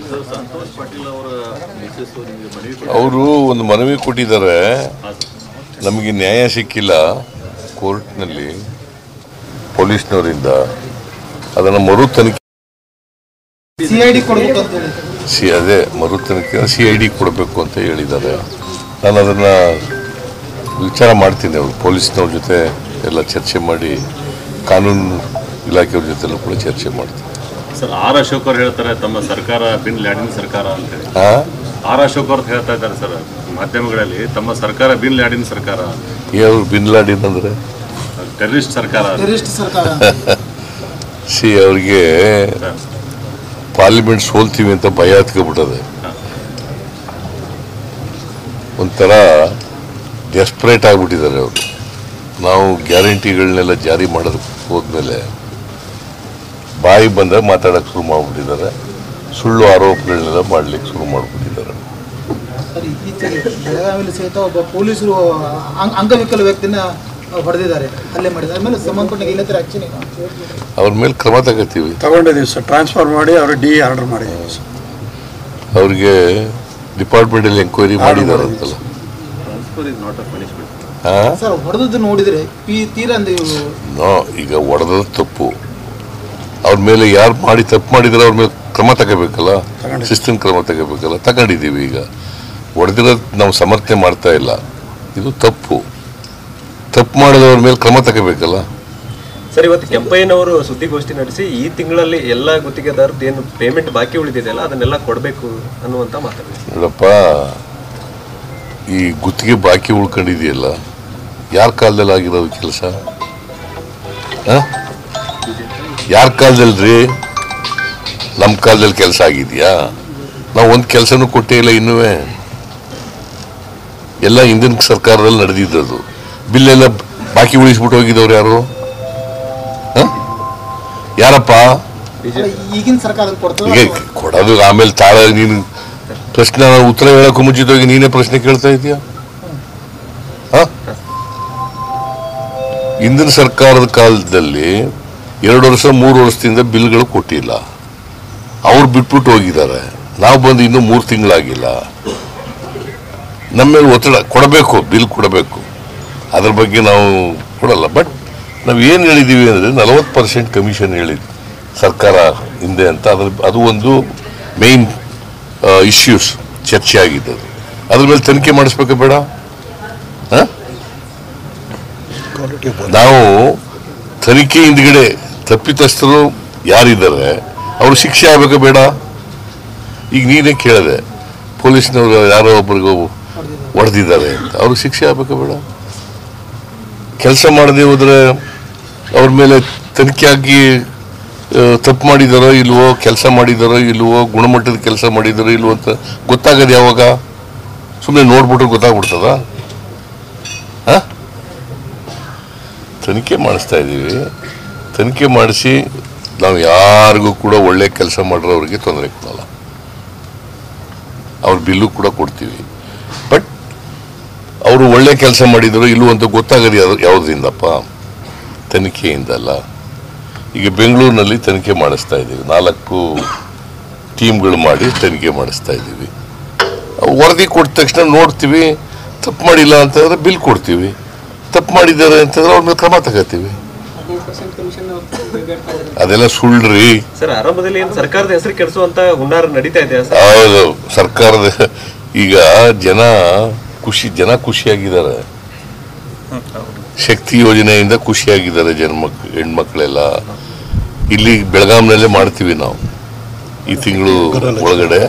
Sir Santosh Patil ಅವರ Mrs ನಿಮಗೆ ಮನವಿ ಕೊಟ್ಟಿದ್ದಾರೆ. ಅವರು ಒಂದು ಮನವಿ ಕೊಟ್ಟಿದ್ದಾರೆ ಹಾಂ ಸರ್ ನಮಗೆ ನ್ಯಾಯ ಸಿಕ್ಕಿಲ್ಲ ಕೋರ್ಟ್ನಲ್ಲಿ ಪೊಲೀಸ್ನವರಿಂದ ಅದನ್ನು ಮರು ತನಿಖೆ ಸಿಐಡಿ ಕೊಡ್ಬೇಕು ಅಂತ ಹೇಳಿ ಸಿ ಅದೇ ಮರು ತನಿಖೆ ಸಿ ಐ ಡಿ ಕೊಡಬೇಕು ಅಂತ ಹೇಳಿದ್ದಾರೆ ನಾನು ಅದನ್ನು ವಿಚಾರ ಮಾಡ್ತೀನಿ ಅವರು ಪೊಲೀಸ್ನವ್ರ ಜೊತೆ ಎಲ್ಲ ಚರ್ಚೆ ಮಾಡಿ ಕಾನೂನು ಇಲಾಖೆಯವ್ರ ಜೊತೆನೂ ಕೂಡ ಚರ್ಚೆ ಮಾಡ್ತೀನಿ ಸರ್ ಆರ್ ಅಶೋಕ್ ಅವ್ರು ಹೇಳ್ತಾರೆ ತಮ್ಮ ಸರ್ಕಾರ ಬಿನ್ ಲ್ಯಾಡಿನ್ ಸರ್ಕಾರ ಅಂತ ಹೇಳಿ ಹಾಂ ಆರ್ ಅಶೋಕ್ ಅವ್ರು ಹೇಳ್ತಾ ಇದ್ದಾರೆ ಸರ್ ಮಾಧ್ಯಮಗಳಲ್ಲಿ ತಮ್ಮ ಸರ್ಕಾರ ಬಿನ್ ಲ್ಯಾಡಿನ್ ಸರ್ಕಾರ ಯಾವ ಬಿನ್ ಲಾಡಿನ್ ಅಂದರೆ ಟೆರರಿಸ್ಟ್ ಸರ್ಕಾರ ಅಂತ. ಟೆರರಿಸ್ಟ್ ಸರ್ಕಾರ ಸಿ ಅವ್ರಿಗೆ ಪಾರ್ಲಿಮೆಂಟ್ ಸೋಲ್ತೀವಿ ಅಂತ ಭಯ ಹತ್ಕೊಬಿಟ್ಟದೆ ಒಂಥರ ಡೆಸ್ಪ್ರೇಟ್ ಆಗಿಬಿಟ್ಟಿದ್ದಾರೆ ಅವರು ನಾವು ಗ್ಯಾರಂಟಿಗಳನ್ನೆಲ್ಲ ಜಾರಿ ಮಾಡೋದಕ್ಕೆ ಹೋದ್ಮೇಲೆ ಬಾಯಿ ಬಂದಾಗ ಮಾತಾಡೋಕ್ಕೆ ಶುರು ಮಾಡಿಬಿಟ್ಟಿದ್ದಾರೆ ಸುಳ್ಳು ಆರೋಪಗಳನ್ನೆಲ್ಲ ಮಾಡ್ಲಿಕ್ಕೆ ಶುರು ಮಾಡಿಬಿಟ್ಟಿದ್ದಾರೆ ಸರ್ ಇತ್ತೀಚೆಗೆ ಬೆಳಗಾವಿಯಲ್ಲಿ ಸಹಿತ ಒಬ್ಬ ಪೊಲೀಸರು ಅಂಗ್- ಅಂಗವಿಕಲ ವ್ಯಕ್ತಿನ ಹೊಡೆದಿದ್ದಾರೆ ಹಲ್ಲೆ ಮಾಡಿದ್ದಾರೆ ಆಮೇಲೆ ಸಂಬಂಧಪಟ್ಟ ಇಲ್ಲ ತರ ಆಕ್ಷನ್ ಅವ್ರ ಮೇಲೆ ಕ್ರಮ ತಗೋತೀವಿ ತಗೊಂಡಿದ್ದೀವಿ ಸರ್ ಟ್ರಾನ್ಸ್ಫರ್ ಮಾಡಿ ಅವ್ರು ಡಿ ಆರ್ಡರ್ ಮಾಡಿದ್ದೀವಿ ಸರ್ ಅವ್ರಿಗೆ ಡಿಪಾರ್ಟ್ಮೆಂಟಲ್ಲಿ ಎಂಕ್ವೈರಿ ಮಾಡಿದ್ದಾರೆ ಅಂತಲ್ಲ transfer is not a punishment ಹಾಂ ಸರ್ ಹೊಡೆದದ್ದು ನೋಡಿದ್ರೆ ಪಿ ತೀರಾ ಒಂದು ನೋ ಈಗ ಹೊಡೆದ ತಪ್ಪು ಅವ್ರ ಮೇಲೆ ಯಾರು ಮಾಡಿ ತಪ್ಪು ಮಾಡಿದ್ರೆ ಅವ್ರ ಮೇಲೆ ಕ್ರಮ ತಗೋಬೇಕಲ್ಲ ತಗೊಂಡಿದ್ದೀವಿ. ಶಿಸ್ತಿನ ಕ್ರಮ ತಗೋಬೇಕಲ್ಲ ತಗೊಂಡಿದ್ದೀವಿ ಈಗ ಹೊಡೆದಿರೋದು ನಾವು ಸಮರ್ಥನೆ ಮಾಡ್ತಾ ಇಲ್ಲ ಇದು ತಪ್ಪು ತಪ್ಪು ಮಾಡಿದವ್ರ ಮೇಲೆ ಕ್ರಮ ತಗೋಬೇಕಲ್ಲ ಸರ್ ಇವತ್ತು ಕೆಂಪಯ್ಯನವರು ಸುದ್ದಿಗೋಷ್ಠಿ ನಡೆಸಿ ಈ ತಿಂಗಳಲ್ಲಿ ಎಲ್ಲ ಗುತ್ತಿಗೆದಾರದ್ದು ಏನು ಪೇಮೆಂಟ್ ಬಾಕಿ ಉಳಿದಿದೆಯಲ್ಲ ಅದನ್ನೆಲ್ಲ ಕೊಡಬೇಕು ಅನ್ನುವಂತ ಮಾತಾಡಿದ್ರು ನೋಡಪ್ಪ ಈ ಗುತ್ತಿಗೆ ಬಾಕಿ ಉಳ್ಕೊಂಡಿದೆಯಲ್ಲ ಯಾರ ಕಾಲದಲ್ಲಿ ಆಗಿರೋದು ಕೆಲಸ ಯಾರ ಕಾಲದಲ್ಲಿ ರೀ ನಮ್ಮ ಕಾಲದಲ್ಲಿ ಕೆಲಸ ಆಗಿದೆಯಾ ನಾವು ಒಂದು ಕೆಲಸನೂ ಕೊಟ್ಟೇ ಇಲ್ಲ ಇನ್ನೂ ಎಲ್ಲ ಹಿಂದಿನ ಸರ್ಕಾರದಲ್ಲಿ ನಡೆದಿದ್ದದು ಬಿಲ್ಲೆಲ್ಲ ಬಾಕಿ ಉಳಿಸ್ಬಿಟ್ಟು ಹೋಗಿದ್ದವ್ರು ಯಾರು ಹ? ಯಾರಪ್ಪ ಈಗಿನ ಸರ್ಕಾರದಲ್ಲಿ ಕೊಡ್ತದೆ ಈಗ ಕೊಡೋದು ಆಮೇಲೆ ತಾಳ ನೀನು ಪ್ರಶ್ನೆ ಉತ್ತರ ಹೇಳಕ್ಕೂ ಮುಂಚಿತವಾಗಿ ನೀನೇ ಪ್ರಶ್ನೆ ಕೇಳ್ತಾ ಇದೀಯ ಹ? ಹಿಂದಿನ ಸರ್ಕಾರದ ಕಾಲದಲ್ಲಿ ಎರಡು ವರ್ಷ ಮೂರು ವರ್ಷದಿಂದ ಬಿಲ್ಗಳು ಕೊಟ್ಟಿಲ್ಲ ಅವ್ರು ಬಿಟ್ಬಿಟ್ಟು ಹೋಗಿದ್ದಾರೆ ನಾವು ಬಂದು ಇನ್ನೂ ಮೂರು ತಿಂಗಳಾಗಿಲ್ಲ ನಮ್ಮ ಮೇಲೆ ಒತ್ತಡ ಕೊಡಬೇಕು ಬಿಲ್ ಕೊಡಬೇಕು ಅದ್ರ ಬಗ್ಗೆ ನಾವು ಕೊಡಲ್ಲ ಬಟ್ ನಾವು ಏನು ಹೇಳಿದ್ದೀವಿ ಅಂದರೆ ನಲವತ್ತು ಪರ್ಸೆಂಟ್ ಕಮಿಷನ್ ಹೇಳಿದ್ವಿ ಸರ್ಕಾರ ಹಿಂದೆ ಅಂತ ಅದ್ರ ಅದು ಒಂದು ಮೇನ್ ಇಶ್ಯೂಸ್ ಚರ್ಚೆ ಆಗಿದ್ದದು ಅದ್ರ ಮೇಲೆ ತನಿಖೆ ಮಾಡಿಸ್ಬೇಕಾ ಬೇಡ ಹ? ನಾವು ತನಿಖೆ ಹಿಂದ್ಗಡೆ ತಪ್ಪಿತಸ್ಥರು ಯಾರಿದ್ದಾರೆ ಅವರು ಶಿಕ್ಷೆ ಆಗ್ಬೇಕಾ ಬೇಡ ಈಗ ನೀನೇ ಕೇಳಿದೆ ಪೊಲೀಸ್ನವರು ಯಾರೋ ಒಬ್ರಿಗೂ ಹೊಡೆದಿದ್ದಾರೆ ಅಂತ ಅವ್ರು ಶಿಕ್ಷೆ ಆಗ್ಬೇಕಾ ಬೇಡ ಕೆಲಸ ಮಾಡದೆ ಹೋದ್ರೆ ಅವ್ರ ಮೇಲೆ ತನಿಖೆ ಆಗಿ ಆ, ತಪ್ಪು ಮಾಡಿದಾರೋ ಇಲ್ವೋ ಕೆಲಸ ಮಾಡಿದಾರೋ ಇಲ್ವೋ ಗುಣಮಟ್ಟದ ಕೆಲಸ ಮಾಡಿದಾರೋ ಇಲ್ವೋ ಅಂತ ಗೊತ್ತಾಗದು ಯಾವಾಗ ಸುಮ್ಮನೆ ನೋಡ್ಬಿಟ್ರೆ ಗೊತ್ತಾಗ್ಬಿಡ್ತದ ಹ? ತನಿಖೆ ಮಾಡಿಸ್ತಾ ಇದ್ದೀವಿ ತನಿಖೆ ಮಾಡಿಸಿ ನಾವು ಯಾರಿಗೂ ಕೂಡ ಒಳ್ಳೆ ಕೆಲಸ ಮಾಡಿರೋರಿಗೆ ತೊಂದರೆ ಕೊಡಲ್ಲ ಅವ್ರ ಬಿಲ್ಲು ಕೂಡ ಕೊಡ್ತೀವಿ ಬಟ್ ಅವರು ಒಳ್ಳೆ ಕೆಲಸ ಮಾಡಿದ್ರು ಇಲ್ಲೂ ಅಂತ ಗೊತ್ತಾಗದು ಯಾವ್ದು ಯಾವುದರಿಂದಪ್ಪ ತನಿಖೆಯಿಂದಲ್ಲ ಈಗ ಬೆಂಗಳೂರಿನಲ್ಲಿ ತನಿಖೆ ಮಾಡಿಸ್ತಾ ಇದ್ದೀವಿ ನಾಲ್ಕು ಟೀಮ್ಗಳು ಮಾಡಿ ತನಿಖೆ ಮಾಡಿಸ್ತಾ ಇದ್ದೀವಿ ಅವು ವರದಿ ಕೊಟ್ಟ ತಕ್ಷಣ ನೋಡ್ತೀವಿ ತಪ್ಪು ಮಾಡಿಲ್ಲ ಅಂತಂದ್ರೆ ಬಿಲ್ ಕೊಡ್ತೀವಿ ತಪ್ಪು ಮಾಡಿದ್ದಾರೆ ಅಂತಂದ್ರೆ ಅವ್ರ ಮೇಲೆ ಕ್ರಮ ತಗೋತೀವಿ ಅದೆಲ್ಲ ಸುಳ್ಳ್ರಿ ಸರ್ ಆರಂಭದಲ್ಲಿ ಏನು ಸರ್ಕಾರದ ಹೆಸರು ಕೆಡಿಸುವಂತ ಹುನ್ನಾರ ನಡೀತಾ ಇದೆ ಸರ್ ಹೌದು ಸರ್ಕಾರದ ಈಗ ಜನ ಖುಷಿ ಜನ ಖುಷಿಯಾಗಿದ್ದಾರೆ ಶಕ್ತಿ ಯೋಜನೆಯಿಂದ ಖುಷಿಯಾಗಿದ್ದಾರೆ ಜನ ಮಕ್ ಹೆಣ್ಮಕ್ಳೆಲ್ಲ ಇಲ್ಲಿ ಬೆಳಗಾಂನಲ್ಲೇ ಮಾಡ್ತೀವಿ ನಾವು ಈ ತಿಂಗಳು ಒಳಗಡೆ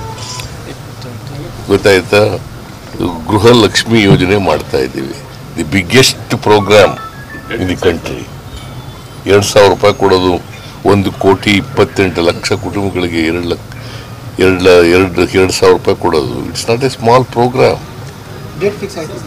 ಗೊತ್ತಾಯ್ತಾ ಗೃಹ ಲಕ್ಷ್ಮಿ ಯೋಜನೆ ಮಾಡ್ತಾ ಇದ್ದೀವಿ the biggest program in the country ಎರಡು ಸಾವಿರ ರೂಪಾಯಿ ಕೊಡೋದು ಒಂದು ಕೋಟಿ ಇಪ್ಪತ್ತೆಂಟು ಲಕ್ಷ ಕುಟುಂಬಗಳಿಗೆ ಎರಡು ಲಕ್ಷ ಎರಡು ಲ- ಎರಡು ಎರಡು ಸಾವಿರ ರೂಪಾಯಿ ಕೊಡೋದು it's not a small program date fix ಆಯ್ತು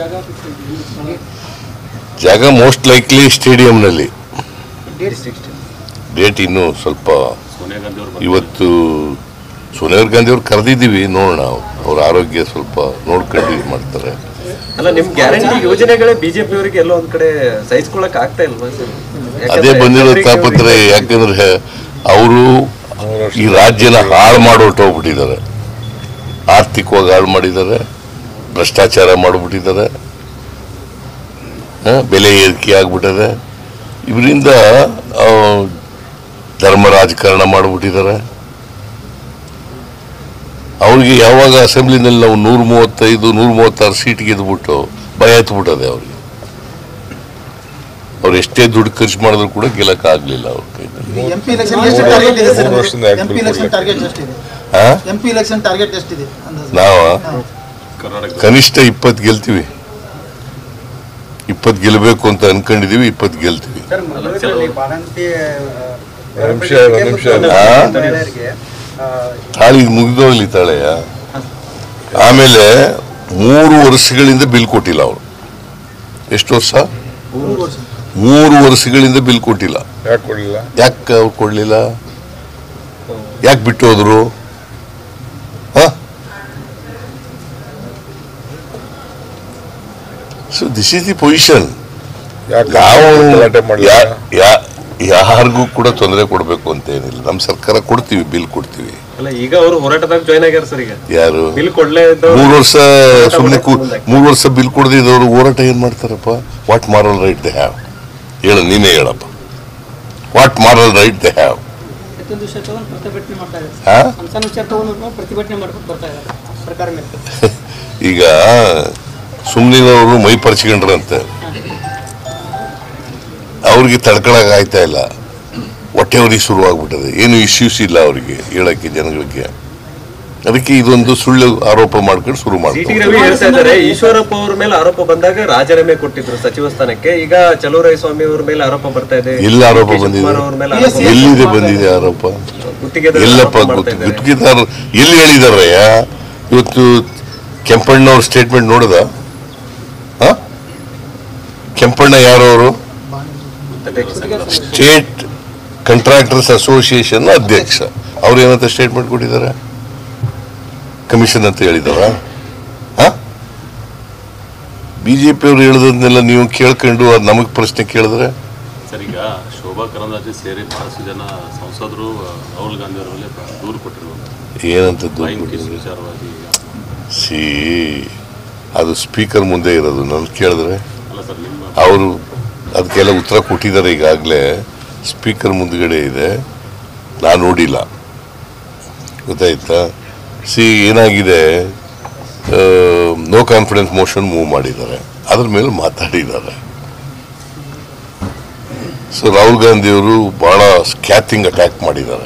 ಜಾಗ ಮೋಸ್ಟ್ ಲೈಕ್ಲಿ ಸ್ಟೇಡಿಯಂನಲ್ಲಿ ಡೇಟ್ ಡೇಟ್ ಇನ್ನೂ ಸ್ವಲ್ಪ ಸೋನಿಯಾ ಗಾಂಧಿ ಅವರು ಇವತ್ತು ಸೋನಿಯಾ ಗಾಂಧಿ ಅವ್ರು ಕರೆದಿದ್ದೀವಿ ನೋಡೋಣ ಅವ್ರ ಆರೋಗ್ಯ ಸ್ವಲ್ಪ ನೋಡ್ಕೊಂಡು ಇದು ಮಾಡ್ತಾರೆ ಅಲ್ಲ ನಿಮ್ ಗ್ಯಾರಂಟಿ ಯೋಜನೆಗಳೇ ಬಿಜೆಪಿ ಅವರಿಗೆ ಎಲ್ಲೋ ಒಂದ್ ಕಡೆ ಸಹಿಸ್ಕೊಳಕ್ ಆಗ್ತಾ ಇಲ್ವಾ ಸರ್ ಅದೇ ಬಂದಿರೋ ತಾಪತ್ರೆ ಯಾಕಂದ್ರೆ ಅವರು ಈ ರಾಜ್ಯನ ಹಾಳು ಮಾಡಿ ಹೊರಟೋಗ್ಬಿಟ್ಟಿದ್ದಾರೆ ಆರ್ಥಿಕವಾಗಿ ಹಾಳು ಮಾಡಿದ್ದಾರೆ ಭ್ರಷ್ಟಾಚಾರ ಮಾಡಿಬಿಟ್ಟಿದ್ದಾರೆ ಆ, ಬೆಲೆ ಏರಿಕೆ ಆಗ್ಬಿಟ್ಟಿದೆ ಇವರಿಂದ ಆ, ಧರ್ಮ ರಾಜಕಾರಣ ಮಾಡಿಬಿಟ್ಟಿದ್ದಾರೆ ಅವ್ರಿಗೆ ಯಾವಾಗ ಅಸೆಂಬ್ಲಿನಲ್ಲಿ ನಾವು ನೂರ ಮೂವತ್ತೈದು ನೂರ ಮೂವತ್ತಾರು ಸೀಟ್ ಗೆದ್ಬಿಟ್ಟು ಭಯ ಎತ್ಬಿಟ್ಟದೆ ಅವ್ರಿಗೆ ಅವ್ರು ಎಷ್ಟೇ ದುಡ್ಡು ಖರ್ಚು ಮಾಡಿದ್ರು ಕೂಡ ಗೆಲ್ಲಕ್ ಆಗ್ಲಿಲ್ಲ ಅವ್ರ ಕೈನಲ್ಲಿ ಎಂ ಪಿ ಎಲೆಕ್ಷನ್ ಎಷ್ಟು ಟಾರ್ಗೆಟ್ ಇದೆ ಸರ್ ಮೂರು ವರ್ಷದಿಂದ ಎಂ ಪಿ ಎಲೆಕ್ಷನ್ ಟಾರ್ಗೆಟ್ ಎಷ್ಟಿದೆ ಆ? ಎಂ ಪಿ ಎಲೆಕ್ಷನ್ ಟಾರ್ಗೆಟ್ ಎಷ್ಟಿದೆ ಅಂದಾಜು ನಾವ ಕರ್ನಾಟಕ ಕನಿಷ್ಠ ಇಪ್ಪತ್ತು ಗೆಲ್ತೀವಿ ಇಪ್ಪತ್ತು ಗೆಲ್ಲಬೇಕು ಅಂತ ಅನ್ಕೊಂಡಿದೀವಿ ಇಪ್ಪತ್ತು ಗೆಲ್ತೀವಿ ಸರ್ ಮಂಗಳೂರಲ್ಲಿ ಬಾಣಂತಿ ಒಂದ್ ನಿಮಿಷ, ಒಂದ್ ನಿಮಿಷ. ಮಹಿಳೆಯರಿಗೆ ಆ, ತಾಳಿ ಮುಗಿದೋಗ್ಲಿ ತಾಳೆಯ ಆಮೇಲೆ ಮೂರು ವರ್ಷಗಳಿಂದ ಬಿಲ್ ಕೊಟ್ಟಿಲ್ಲ ಅವರು ಎಷ್ಟು ವರ್ಷ ಮೂರು ವರ್ಷ ಮೂರು ವರ್ಷಗಳಿಂದ ಬಿಲ್ ಕೊಟ್ಟಿಲ್ಲ ಯಾಕೆ ಕೊಡ್ಲಿಲ್ಲ ಯಾಕೆ ಅವ್ರು ಕೊಡ್ಲಿಲ್ಲ ಯಾಕೆ ಬಿಟ್ಟು ಹೋದ್ರು so this is the position ಯಾಕೆ ನಾವು ಗಲಾಟೆ ಮಾಡಲಿಲ್ಲ ಯಾ- ಯಾ- ಯಾರಿಗೂ ಕೂಡ ತೊಂದರೆ ಕೊಡಬೇಕು ಅಂತ ಏನಿಲ್ಲ ನಮ್ಮ ಸರ್ಕಾರ ಕೊಡ್ತೀವಿ ಬಿಲ್ ಕೊಡ್ತೀವಿ ಅಲ್ಲ ಈಗ ಅವರು ಹೋರಾಟದಾಗ ಜಾಯ್ನ್ ಆಗ್ಯಾರ ಸರ್ ಈಗ ಯಾರು ಬಿಲ್ ಕೊಡ್ಲೇ ಇದ್ದವ್ರು ಮೂರು ವರ್ಷ ಸುಮ್ಮನೆ ಮುಂದೆ. ಮೂರು ವರ್ಷ ಬಿಲ್ ಕೊಡದಿದ್ದವರು ಹೋರಾಟ ಏನ್ ಮಾಡ್ತಾರಪ್ಪ what moral right they have ಹೇಳು ನೀನೇ ಹೇಳಪ್ಪ what moral right they have ಪ್ರತಿಯೊಂದು ವಿಷಯ ತಗೊಂಡು ಪ್ರತಿಭಟನೆ ಮಾಡ್ತಾ ಇದ್ದಾರೆ ಹಾ ಸಣ್ಣ ಸಣ್ಣ ವಿಷಯ ತಗೊಂಡು ಪ್ರತಿಭಟನೆ ಮಾಡ್ಕೊಂಡು ಬರ್ತಾ ಇದ್ದಾರೆ ಸರ್ಕಾರ ಮೇಲೆ ಈಗ ಸುಮ್ಮನಿರೋರು ಮೈ ಪರ್ಚ್ಕೊಂಡ್ರಂತೆ ಅವ್ರಿಗೆ ತಡ್ಕೊಳಕ್ ಆಯ್ತಾ ಇಲ್ಲ ಹೊಟ್ಟೆವರಿಗೆ ಶುರುವಾಗ್ಬಿಟ್ಟದೆ ಏನು ಇಶ್ಯೂಸ್ ಇಲ್ಲ ಅವರಿಗೆ ಹೇಳಕ್ಕೆ ಜನಗಳಿಗೆ ಅದಕ್ಕೆ ಇದೊಂದು ಸುಳ್ಳು ಆರೋಪ ಮಾಡ್ಕೊಂಡು ಶುರು ಸಿಟಿ ಮಾಡ್ತಾರೆ ರವಿ ಹೇಳ್ತಾ ಇದ್ದಾರೆ ಈಶ್ವರಪ್ಪ ಅವ್ರ ಮೇಲೆ ಆರೋಪ ಬಂದಾಗ ರಾಜೀನಾಮೆ ಕೊಟ್ಟಿದ್ರು ಸಚಿವ ಸ್ಥಾನಕ್ಕೆ ಈಗ ಚಲುವರಾಯ ಸ್ವಾಮಿ ಅವ್ರ ಮೇಲೆ ಆರೋಪ ಬರ್ತಾ ಇದೆ ಎಲ್ಲಿ ಆರೋಪ ಕೆ. ಬಂದಿದೆ ಶಿವಕುಮಾರ್ ಅವ್ರ ಮೇಲೆ ಆರೋಪ ಎಲ್ಲಿದೆ ಬಂದಿದೆ ಆರೋಪ ಗುತ್ತಿಗೆದಾರರು ಎಲ್ಲಪ್ಪ ಆರೋಪ ಮಾಡ್ತಾ ಗೊತ್ತು ಇದ್ದಾರೆ. ಗುತ್ತಿಗೆದಾರ ಎಲ್ಲಿ ಹೇಳಿದಾರಯ್ಯ ಇವತ್ತು ಕೆಂಪಣ್ಣವ್ರ ಸ್ಟೇಟ್ಮೆಂಟ್ ನೋಡಿದ ಕೆಂಪಣ್ಣ ಯಾರು ಅವರು ಸ್ಟೇಟ್ ಕಾಂಟ್ರಾಕ್ಟರ್ಸ್ ಅಸೋಸಿಯೇಷನ್ ಅಧ್ಯಕ್ಷ ಅವ್ರು ಏನಂತ ಸ್ಟೇಟ್ಮೆಂಟ್ ಕೊಟ್ಟಿದ್ದಾರೆ ಕಮಿಷನ್ ಅಂತ ಹೇಳಿದಾರ ಬಿಜೆಪಿ ಅವ್ರು ಹೇಳಿದ್ನೆಲ್ಲ ನೀವು ಕೇಳ್ಕೊಂಡು ಅದು ನಮಗೆ ಪ್ರಶ್ನೆ ಕೇಳಿದ್ರೆ ಸರ್ ಈಗ ಶೋಭಾ ಕರಂದ್ಲಾಜೆ ಸೇರಿ ಬಹಳಷ್ಟು ಜನ ಸಂಸದರು ರಾಹುಲ್ ಗಾಂಧಿ ಅವರ ಮೇಲೆ ದೂರು ಕೊಟ್ಟಿರುವುದು ಏನಂತ ದೂರು ಫ್ಲೈಯಿಂಗ್ ಕಿಸ್ ಕೊಟ್ಟಿದ್ದಾರೆ? ವಿಚಾರವಾಗಿ ಸಿ ಅದು ಸ್ಪೀಕರ್ ಮುಂದೆ ಇರೋದು ನಾನು ಕೇಳಿದ್ರೆ ಅಲ್ಲ ಸರ್ ನಿಮ್ಮ ಅವರು ಅದಕ್ಕೆಲ್ಲ ಉತ್ತರ ಕೊಟ್ಟಿದ್ದಾರೆ ಈಗಾಗಲೇ ಸ್ಪೀಕರ್ ಮುಂದ್ಗಡೆ ಇದೆ ನಾನು ನೋಡಿಲ್ಲ ಗೊತ್ತಾಯ್ತಾ ಸಿ ಏನಾಗಿದೆ ನೋ ಕಾನ್ಫಿಡೆನ್ಸ್ ಮೋಷನ್ ಮೂವ್ ಮಾಡಿದ್ದಾರೆ ಅದ್ರ ಮೇಲೆ ಮಾತಾಡಿದ್ದಾರೆ ಸೊ ರಾಹುಲ್ ಗಾಂಧಿ ಅವರು ಬಹಳ ಸ್ಕ್ಯಾತಿಂಗ್ ಅಟ್ಯಾಕ್ ಮಾಡಿದ್ದಾರೆ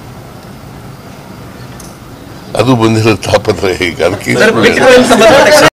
ಅದು ಬಂದಿರೋ ತಾಪತ್ರ ಈಗ ಅದಕ್ಕೆ ಸರ್ ಬಿಟ್ಕೋಯಿನ್ ಸಂಬಂಧಪಟ್ಟ